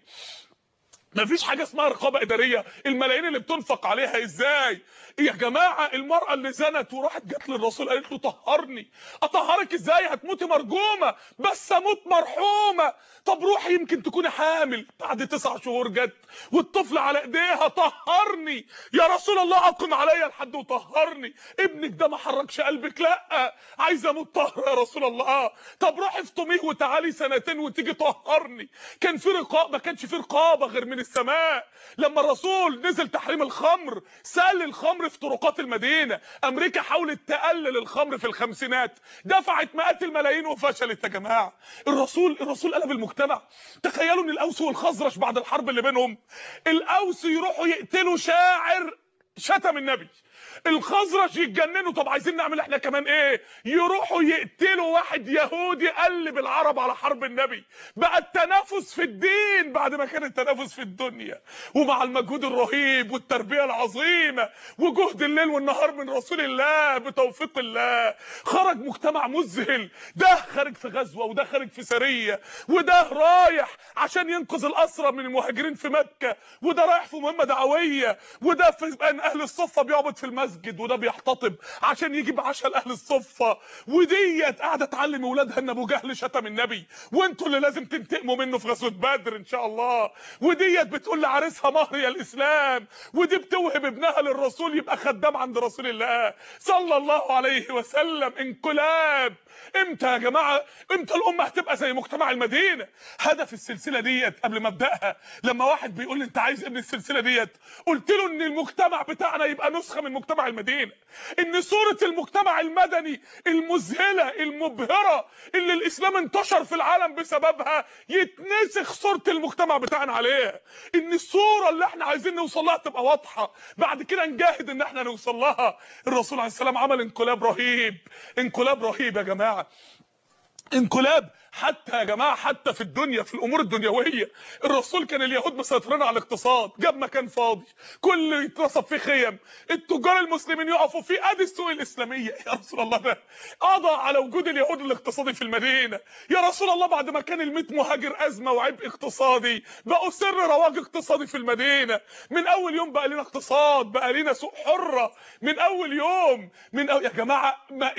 مفيش حاجه اسمها رقابه اداريه الملايين اللي بتنفق عليها ازاي يا جماعه المراه اللي زنت وراحت جت للرسول قالت له طهرني اطهرك ازاي هتموتي مرجومه بس اموت مرحومه طب روحي يمكن تكوني حامل بعد تسع شهور جت والطفل على ايديها طهرني يا رسول الله اقم عليا الحد وطهرني ابنك ده ما حركش قلبك لا عايزه اموت طهر يا رسول الله طب روحي افطميه وتعالي سنتين وتيجي طهرني كان في رقابه ما كانش في رقابه غير من السماء لما الرسول نزل تحريم الخمر سال الخمر في طرقات المدينه امريكا حاولت تقلل الخمر في الخمسينات دفعت مئات الملايين وفشلت يا جماعه الرسول الرسول قلب المجتمع تخيلوا ان الاوس والخزرج بعد الحرب اللي بينهم الاوس يروحوا يقتلوا شاعر شتم النبي الخزرج يتجننوا طب عايزين نعمل احنا كمان ايه يروحوا يقتلوا واحد يهودي قلب العرب على حرب النبي بقى التنافس في الدين بعد ما كان التنافس في الدنيا ومع المجهود الرهيب والتربيه العظيمه وجهد الليل والنهار من رسول الله بتوفيق الله خرج مجتمع مذهل ده خارج في غزوه وده خارج في سريه وده رايح عشان ينقذ الاسرى من المهاجرين في مكه وده رايح في مهمه دعويه وده في ان اهل الصفه بيعبد في المسجد وده بيحتطب عشان يجيب عشاء لاهل الصفه وديت قاعده تعلم اولادها ان ابو جهل شتم النبي وانتوا اللي لازم تنتقموا منه في غزوه بدر ان شاء الله وديت بتقول لعريسها مهر يا الاسلام ودي بتوهب ابنها للرسول يبقى خدام عند رسول الله صلى الله عليه وسلم انقلاب امتى يا جماعه امتى الامه هتبقى زي مجتمع المدينه هدف السلسله ديت قبل ما ابداها لما واحد بيقول لي انت عايز ابن السلسله ديت قلت له ان المجتمع بتاعنا يبقى نسخه من مجتمع المدينه ان صوره المجتمع المدني المذهله المبهره اللي الاسلام انتشر في العالم بسببها يتنسخ صوره المجتمع بتاعنا عليها ان الصوره اللي احنا عايزين نوصل لها تبقى واضحه بعد كده نجاهد ان احنا نوصل لها الرسول عليه السلام عمل انقلاب رهيب انقلاب رهيب يا جماعه انقلاب حتى يا جماعه حتى في الدنيا في الامور الدنيويه الرسول كان اليهود مسيطرين على الاقتصاد جاب مكان فاضي كل يتنصب فيه خيم التجار المسلمين يقفوا فيه ادي السوق الاسلاميه يا رسول الله ده قضى على وجود اليهود الاقتصادي في المدينه يا رسول الله بعد ما كان ال مهاجر ازمه وعبء اقتصادي بقوا سر رواج اقتصادي في المدينه من اول يوم بقى لنا اقتصاد بقى لنا سوق حره من اول يوم من أول يا جماعه ما ال... ال...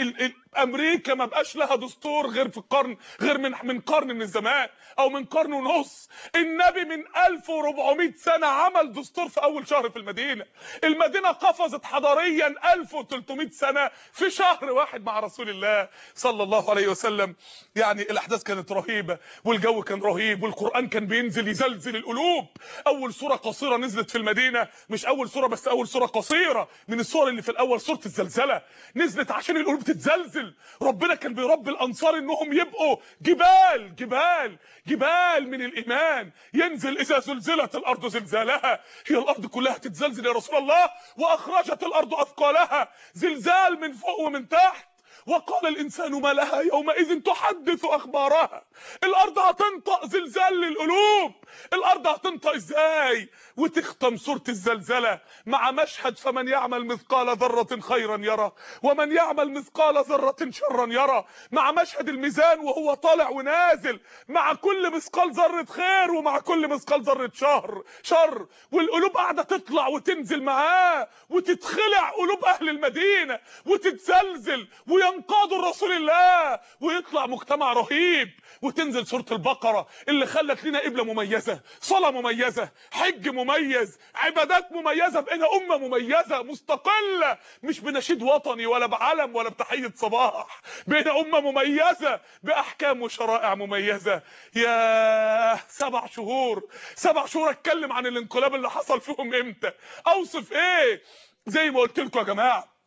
امريكا ما بقاش لها دستور غير في القرن غير من من قرن من الزمان او من قرن ونص النبي من 1400 سنه عمل دستور في اول شهر في المدينه المدينه قفزت حضاريا 1300 سنه في شهر واحد مع رسول الله صلى الله عليه وسلم يعني الاحداث كانت رهيبه والجو كان رهيب والقران كان بينزل يزلزل القلوب اول سوره قصيره نزلت في المدينه مش اول سوره بس اول سوره قصيره من السور اللي في الاول سوره الزلزله نزلت عشان القلوب تتزلزل ربنا كان بيربي الانصار انهم يبقوا جبال جبال جبال من الايمان ينزل اذا زلزلت الارض زلزالها هي الارض كلها تتزلزل يا رسول الله واخرجت الارض اثقالها زلزال من فوق ومن تحت وقال الانسان ما لها يومئذ تحدث اخبارها الارض هتنطق زلزال للقلوب الارض هتنطق ازاي وتختم سوره الزلزله مع مشهد فمن يعمل مثقال ذره خيرا يرى ومن يعمل مثقال ذره شرا يرى مع مشهد الميزان وهو طالع ونازل مع كل مثقال ذره خير ومع كل مثقال ذره شر شر والقلوب قاعده تطلع وتنزل معاه وتتخلع قلوب اهل المدينه وتتزلزل وينقادوا رسول الله ويطلع مجتمع رهيب وتنزل سوره البقره اللي خلت لنا قبله مميزه صلاه مميزه حج مميز عبادات مميزه بقينا امه مميزه مستقله مش بنشيد وطني ولا بعلم ولا بتحيه صباح بقينا امه مميزه باحكام وشرائع مميزه يا سبع شهور سبع شهور اتكلم عن الانقلاب اللي حصل فيهم امتى اوصف ايه زي ما قلت لكم يا جماعه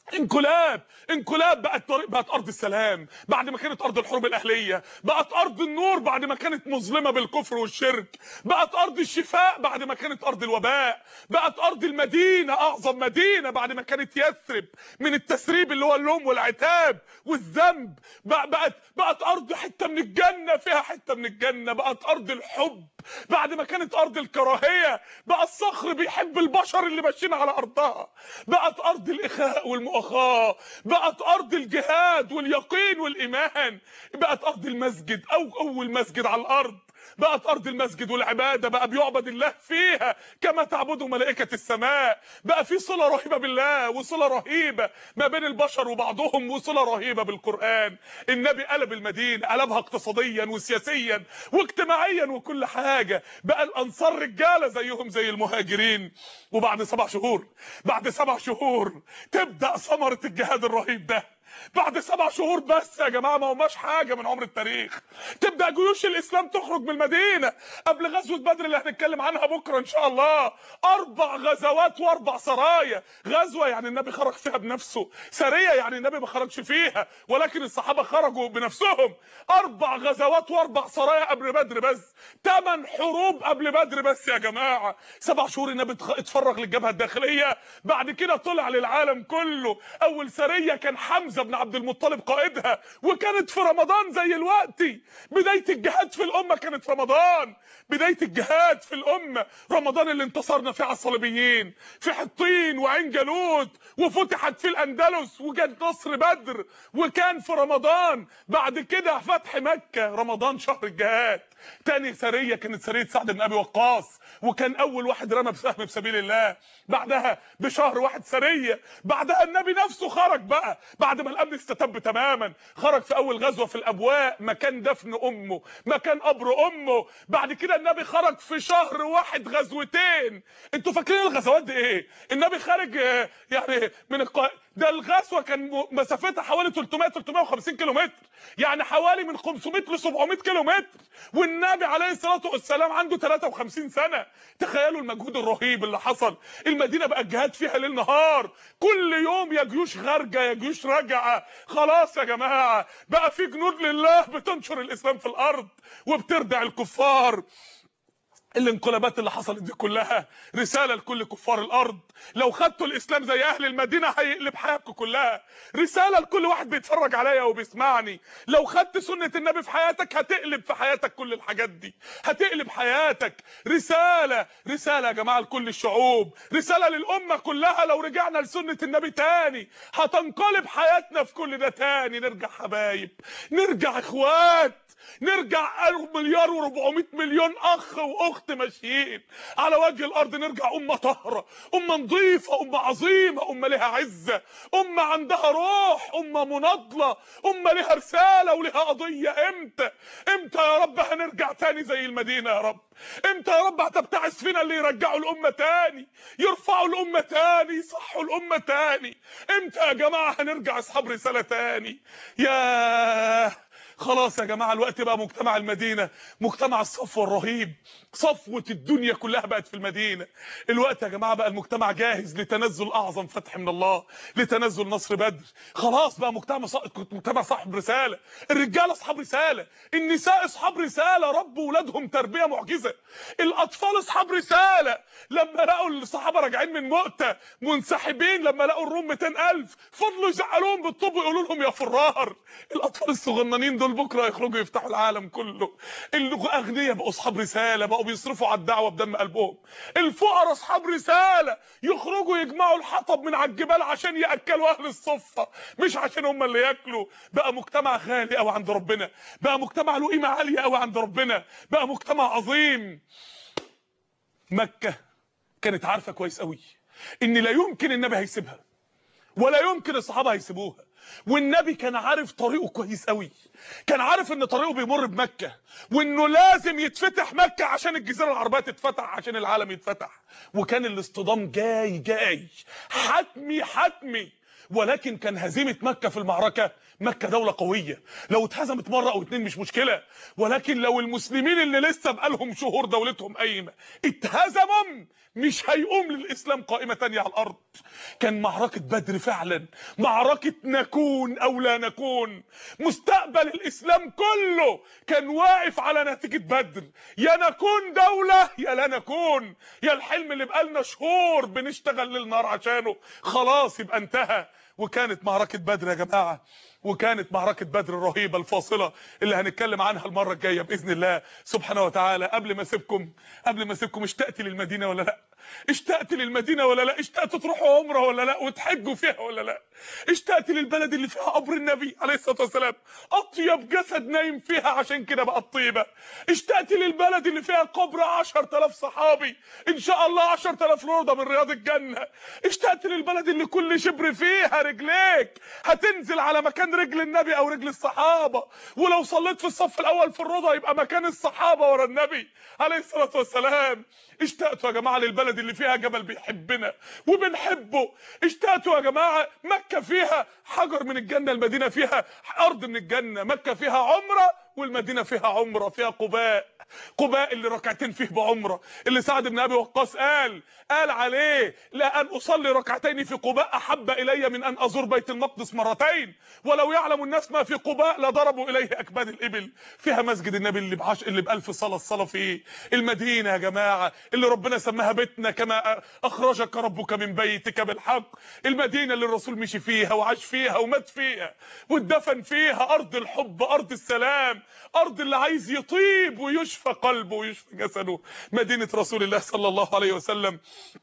انقلاب انقلاب بقت طريق بقت ارض السلام بعد ما كانت ارض الحروب الاهليه بقت ارض النور بعد ما كانت مظلمه بالكفر والشرك بقت ارض الشفاء بعد ما كانت ارض الوباء بقت ارض المدينه اعظم مدينه بعد ما كانت يثرب من التسريب اللي هو اللوم والعتاب والذنب بقت بقت ارض حته من الجنه فيها حته من الجنه بقت ارض الحب بعد ما كانت ارض الكراهيه بقى الصخر بيحب البشر اللي ماشيين على ارضها بقت ارض الاخاء والمؤاخاه بقت ارض الجهاد واليقين والايمان بقت ارض المسجد او اول مسجد على الارض بقت ارض المسجد والعباده بقى بيعبد الله فيها كما تعبده ملائكه السماء بقى في صله رهيبه بالله وصله رهيبه ما بين البشر وبعضهم وصله رهيبه بالقران النبي قلب المدينه قلبها اقتصاديا وسياسيا واجتماعيا وكل حاجه بقى الانصار رجاله زيهم زي المهاجرين وبعد سبع شهور بعد سبع شهور تبدا ثمره الجهاد الرهيب ده بعد سبع شهور بس يا جماعه ما هماش حاجه من عمر التاريخ تبدا جيوش الاسلام تخرج من المدينه قبل غزوه بدر اللي هنتكلم عنها بكره ان شاء الله اربع غزوات واربع سرايا غزوه يعني النبي خرج فيها بنفسه سريه يعني النبي ما خرجش فيها ولكن الصحابه خرجوا بنفسهم اربع غزوات واربع سرايا قبل بدر بس ثمان حروب قبل بدر بس يا جماعه سبع شهور النبي اتفرغ للجبهه الداخليه بعد كده طلع للعالم كله اول سريه كان حمزه بن عبد المطلب قائدها وكانت في رمضان زي الوقت بدايه الجهاد في الامه كانت في رمضان بدايه الجهاد في الامه رمضان اللي انتصرنا فيه على الصليبيين في حطين وعين جالوت وفتحت فيه الاندلس وجت نصر بدر وكان في رمضان بعد كده فتح مكه رمضان شهر الجهاد تاني سريه كانت سريه سعد بن ابي وقاص وكان اول واحد رمى بسهم في سبيل الله بعدها بشهر واحد سريه بعدها النبي نفسه خرج بقى بعد ما الامن استتب تماما خرج في اول غزوه في الابواء مكان دفن امه مكان قبر امه بعد كده النبي خرج في شهر واحد غزوتين انتوا فاكرين الغزوات دي ايه النبي خارج يعني من الق... ده الغزوه كان مسافتها حوالي 300 350 كيلو متر يعني حوالي من 500 ل 700 كيلو متر والنبي عليه الصلاه والسلام عنده 53 سنه تخيلوا المجهود الرهيب اللي حصل المدينه بقى الجهاد فيها ليل نهار كل يوم يا جيوش خارجه يا جيوش راجعه خلاص يا جماعه بقى في جنود لله بتنشر الاسلام في الارض وبتردع الكفار الانقلابات اللي حصلت دي كلها رساله لكل كفار الارض لو خدتوا الاسلام زي اهل المدينه هيقلب حياتكم كلها رساله لكل واحد بيتفرج عليا وبيسمعني لو خدت سنه النبي في حياتك هتقلب في حياتك كل الحاجات دي هتقلب حياتك رساله رساله يا جماعه لكل الشعوب رساله للامه كلها لو رجعنا لسنه النبي تاني هتنقلب حياتنا في كل ده تاني نرجع حبايب نرجع اخوات نرجع مليار و400 مليون اخ واخت بالخط ماشيين على وجه الارض نرجع امه طاهره امه نظيفه امه عظيمه امه لها عزه امه عندها روح امه مناضله امه لها رساله ولها قضيه امتى امتى يا رب هنرجع تاني زي المدينه يا رب امتى يا رب هتبتعث فينا اللي يرجعوا الامه تاني يرفعوا الامه تاني يصحوا الامه تاني امتى يا جماعه هنرجع اصحاب رساله تاني يا خلاص يا جماعه الوقت بقى مجتمع المدينه مجتمع الصفوه الرهيب صفوه الدنيا كلها بقت في المدينه الوقت يا جماعه بقى المجتمع جاهز لتنزل اعظم فتح من الله لتنزل نصر بدر خلاص بقى مجتمع ص... مجتمع صاحب رساله الرجاله اصحاب رساله النساء اصحاب رساله ربوا ولادهم تربيه معجزه الاطفال اصحاب رساله لما لقوا الصحابه راجعين من مؤتة منسحبين لما لقوا الروم 200000 فضلوا يزعلوهم بالطوب ويقولوا لهم يا فرار الاطفال الصغننين دول بكره يخرجوا يفتحوا العالم كله الاغنياء بقوا اصحاب رساله بقوا بيصرفوا على الدعوه بدم قلبهم الفقراء اصحاب رساله يخرجوا يجمعوا الحطب من على الجبال عشان ياكلوا اهل الصفه مش عشان هم اللي ياكلوا بقى مجتمع غالي قوي عند ربنا بقى مجتمع له قيمه عاليه قوي عند ربنا بقى مجتمع عظيم مكه كانت عارفه كويس قوي ان لا يمكن النبي هيسيبها ولا يمكن الصحابه هيسيبوها والنبي كان عارف طريقه كويس قوي كان عارف ان طريقه بيمر بمكه وانه لازم يتفتح مكه عشان الجزيره العربيه تتفتح عشان العالم يتفتح وكان الاصطدام جاي جاي حتمي حتمي ولكن كان هزيمه مكه في المعركه مكه دوله قويه لو اتهزمت مره او اتنين مش مشكله ولكن لو المسلمين اللي لسه بقالهم شهور دولتهم قايمه اتهزموا مش هيقوم للاسلام قائمه تانية على الارض كان معركه بدر فعلا معركه نكون او لا نكون مستقبل الاسلام كله كان واقف على نتيجه بدر يا نكون دوله يا لا نكون يا الحلم اللي بقالنا شهور بنشتغل ليل نهار عشانه خلاص يبقى انتهى وكانت معركه بدر يا جماعه وكانت معركة بدر الرهيبة الفاصلة اللي هنتكلم عنها المرة الجاية بإذن الله سبحانه وتعالى قبل ما اسيبكم قبل ما اسيبكم اشتقت للمدينة ولا لا اشتقت للمدينة ولا لا اشتقت تروحوا عمرة ولا لا وتحجوا فيها ولا لا اشتقت للبلد اللي فيها قبر النبي عليه الصلاة والسلام اطيب جسد نايم فيها عشان كده بقى طيبة اشتقت للبلد اللي فيها قبر 10000 صحابي ان شاء الله 10000 روضة من رياض الجنة اشتقت للبلد اللي كل شبر فيها رجليك هتنزل على مكان رجل النبي او رجل الصحابة ولو صليت في الصف الاول في الروضة يبقى مكان الصحابة ورا النبي عليه الصلاة والسلام اشتقتوا يا جماعة للبلد اللي فيها جبل بيحبنا وبنحبه اشتقتوا يا جماعة مكة فيها حجر من الجنة المدينة فيها ارض من الجنة مكة فيها عمرة والمدينة فيها عمرة فيها قباء قباء اللي ركعتين فيه بعمرة اللي سعد بن ابي وقاص قال قال عليه لا ان اصلي ركعتين في قباء احب الي من ان ازور بيت المقدس مرتين ولو يعلم الناس ما في قباء لضربوا اليه اكباد الابل فيها مسجد النبي اللي بعش اللي بألف صلاه الصلاه فيه المدينه يا جماعه اللي ربنا سماها بيتنا كما اخرجك ربك من بيتك بالحق المدينه اللي الرسول مشي فيها وعاش فيها ومات فيها واتدفن فيها ارض الحب ارض السلام ارض اللي عايز يطيب ويشفى قلبه ويشفى جسده مدينه رسول الله صلى الله عليه وسلم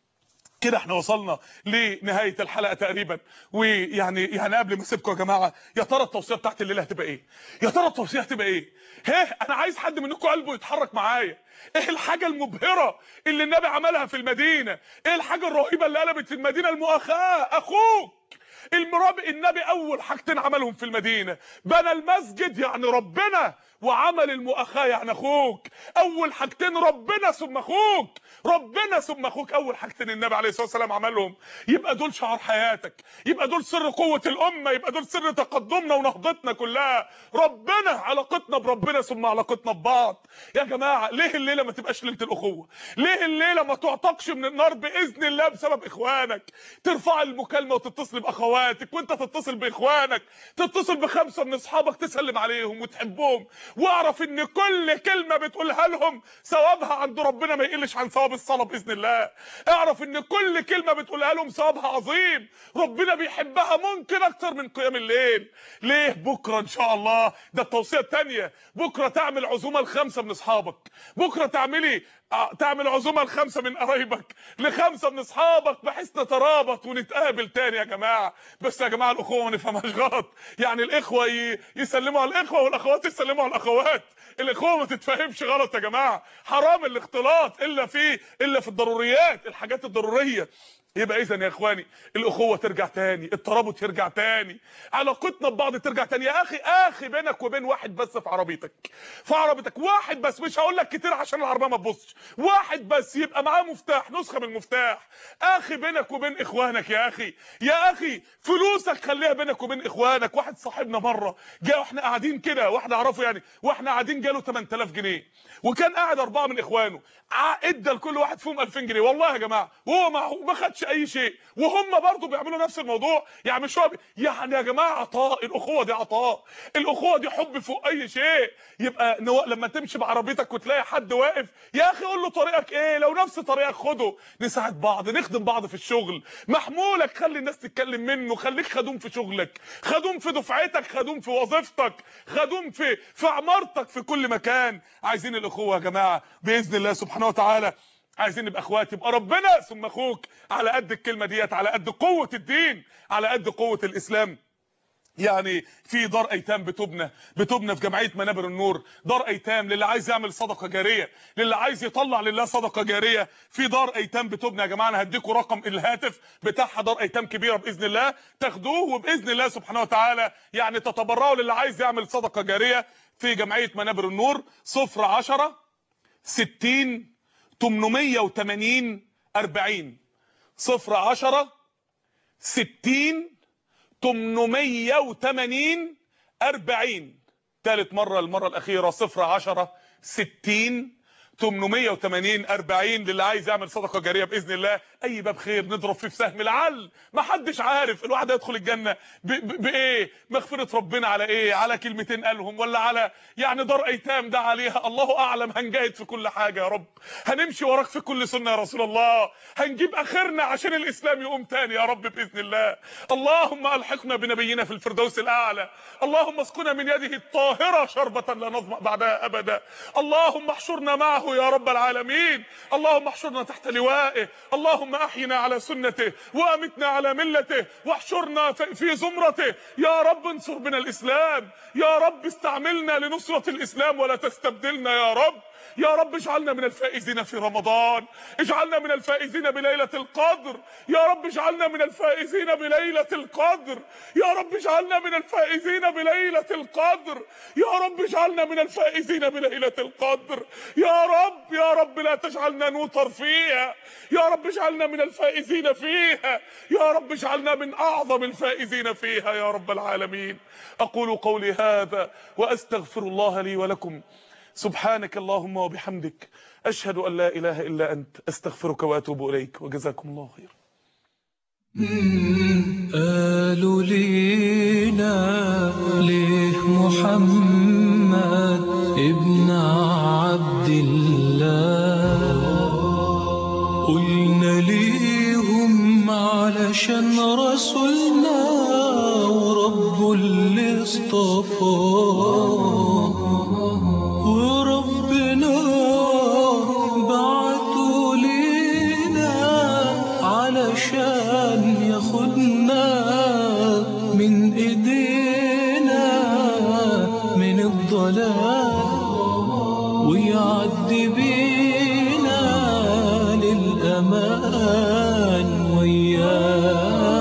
كده احنا وصلنا لنهايه الحلقه تقريبا ويعني يعني قبل ما اسيبكم يا جماعه يا ترى التوصيه بتاعت الليله هتبقى ايه يا ترى التوصيه هتبقى ايه هيه انا عايز حد منكم قلبه يتحرك معايا ايه الحاجه المبهره اللي النبي عملها في المدينه ايه الحاجه الرهيبه اللي قلبت المدينه المؤاخاه اخوك المراب النبي اول حاجتين عملهم في المدينه بنى المسجد يعني ربنا وعمل المؤاخاه يعني اخوك اول حاجتين ربنا ثم اخوك ربنا ثم اخوك اول حاجتين النبي عليه الصلاه والسلام عملهم يبقى دول شعار حياتك يبقى دول سر قوه الامه يبقى دول سر تقدمنا ونهضتنا كلها ربنا علاقتنا بربنا ثم علاقتنا ببعض يا جماعه ليه الليله ما تبقاش ليله الاخوه ليه الليله ما تعتقش من النار باذن الله بسبب اخوانك ترفع المكالمه وتتصل باخواتك وانت تتصل باخوانك تتصل بخمسه من اصحابك تسلم عليهم وتحبهم واعرف ان كل كلمه بتقولها لهم ثوابها عند ربنا ما يقلش عن ثواب الصلاه باذن الله اعرف ان كل كلمه بتقولها لهم ثوابها عظيم ربنا بيحبها ممكن اكتر من قيام الليل ليه بكره ان شاء الله ده التوصيه الثانيه بكره تعمل عزومه لخمسه من اصحابك بكره تعملي ع- تعمل عزومه لخمسه من قرايبك لخمسه من اصحابك بحيث نترابط ونتقابل تاني يا جماعه بس يا جماعه الاخوه ما نفهمهاش غلط يعني الاخوه ي- يسلموا على الاخوه والاخوات يسلموا على الاخوات الاخوه ما تتفهمش غلط يا جماعه حرام الاختلاط الا في الا في الضروريات الحاجات الضروريه يبقى اذا يا اخواني الاخوه ترجع تاني الترابط يرجع تاني علاقتنا ببعض ترجع تاني يا اخي اخي بينك وبين واحد بس في عربيتك في عربيتك واحد بس مش هقول لك كتير عشان العربيه ما تبصش واحد بس يبقى معاه مفتاح نسخه من المفتاح اخي بينك وبين اخوانك يا اخي يا اخي فلوسك خليها بينك وبين اخوانك واحد صاحبنا مره جه واحنا قاعدين كده واحد اعرفه يعني واحنا قاعدين جاله 8000 جنيه وكان قاعد اربعه من اخوانه ع- ادى لكل واحد فيهم 2000 جنيه والله يا جماعه وهو ما ما خدش اي شيء وهم برضه بيعملوا نفس الموضوع يعني مش هو بي- يعني يا جماعه عطاء الاخوه دي عطاء الاخوه دي حب فوق اي شيء يبقى نو... لما تمشي بعربيتك وتلاقي حد واقف يا اخي قول له طريقك ايه لو نفس طريقك خده نساعد بعض نخدم بعض في الشغل محمولك خلي الناس تتكلم منه خليك خدوم في شغلك خدوم في دفعتك خدوم في وظيفتك خدوم في في عمارتك في كل مكان عايزين الاخوه يا جماعه باذن الله سبحانه وتعالى عايزين نبقى اخوات يبقى ربنا ثم اخوك على قد الكلمه ديت على قد قوه الدين على قد قوه الاسلام يعني في دار ايتام بتبنى بتبنى في جمعيه منابر النور دار ايتام للي عايز يعمل صدقه جاريه للي عايز يطلع لله صدقه جاريه في دار ايتام بتبنى يا جماعه انا هديكم رقم الهاتف بتاعها دار ايتام كبيره باذن الله تاخدوه وباذن الله سبحانه وتعالى يعني تتبرعوا للي عايز يعمل صدقه جاريه في جمعيه منابر النور 010 60 880 40 010 60 880 40 ثالث مرة المرة الأخيرة 0 10 60 880 40 للي عايز يعمل صدقة جارية بإذن الله أي باب خير نضرب فيه بسهم لعل ما حدش عارف الواحد هيدخل الجنة ب- ب- بإيه مغفرة ربنا على إيه على كلمتين قالهم ولا على يعني دار أيتام ده عليها الله أعلم هنجاهد في كل حاجة يا رب هنمشي وراك في كل سنة يا رسول الله هنجيب آخرنا عشان الإسلام يقوم تاني يا رب بإذن الله اللهم ألحقنا بنبينا في الفردوس الأعلى اللهم اسقنا من يده الطاهرة شربة لا نظمأ بعدها أبدا اللهم احشرنا معه يا رب العالمين اللهم احشرنا تحت لوائه اللهم احينا على سنته وامتنا على ملته واحشرنا في في زمرته يا رب انصر بنا الإسلام يا رب استعملنا لنصرة الإسلام ولا تستبدلنا يا رب يا رب اجعلنا من الفائزين في رمضان اجعلنا من الفائزين بليلة القدر يا رب اجعلنا من الفائزين بليلة القدر يا رب اجعلنا من الفائزين بليلة القدر يا رب اجعلنا من الفائزين بليلة القدر يا رب يا رب لا تجعلنا نوتر فيها يا رب اجعلنا من الفائزين فيها يا رب اجعلنا من اعظم الفائزين فيها يا رب العالمين اقول قولي هذا واستغفر الله لي ولكم سبحانك اللهم وبحمدك أشهد أن لا إله إلا أنت أستغفرك وأتوب إليك وجزاكم الله خيرا قالوا لينا ليه محمد ابن عبد الله قلنا ليهم علشان رسولنا ورب اللي اصطفاه وربنا بعته لينا علشان ياخدنا من ايدينا من الضلال ويعدي بينا للامان وياه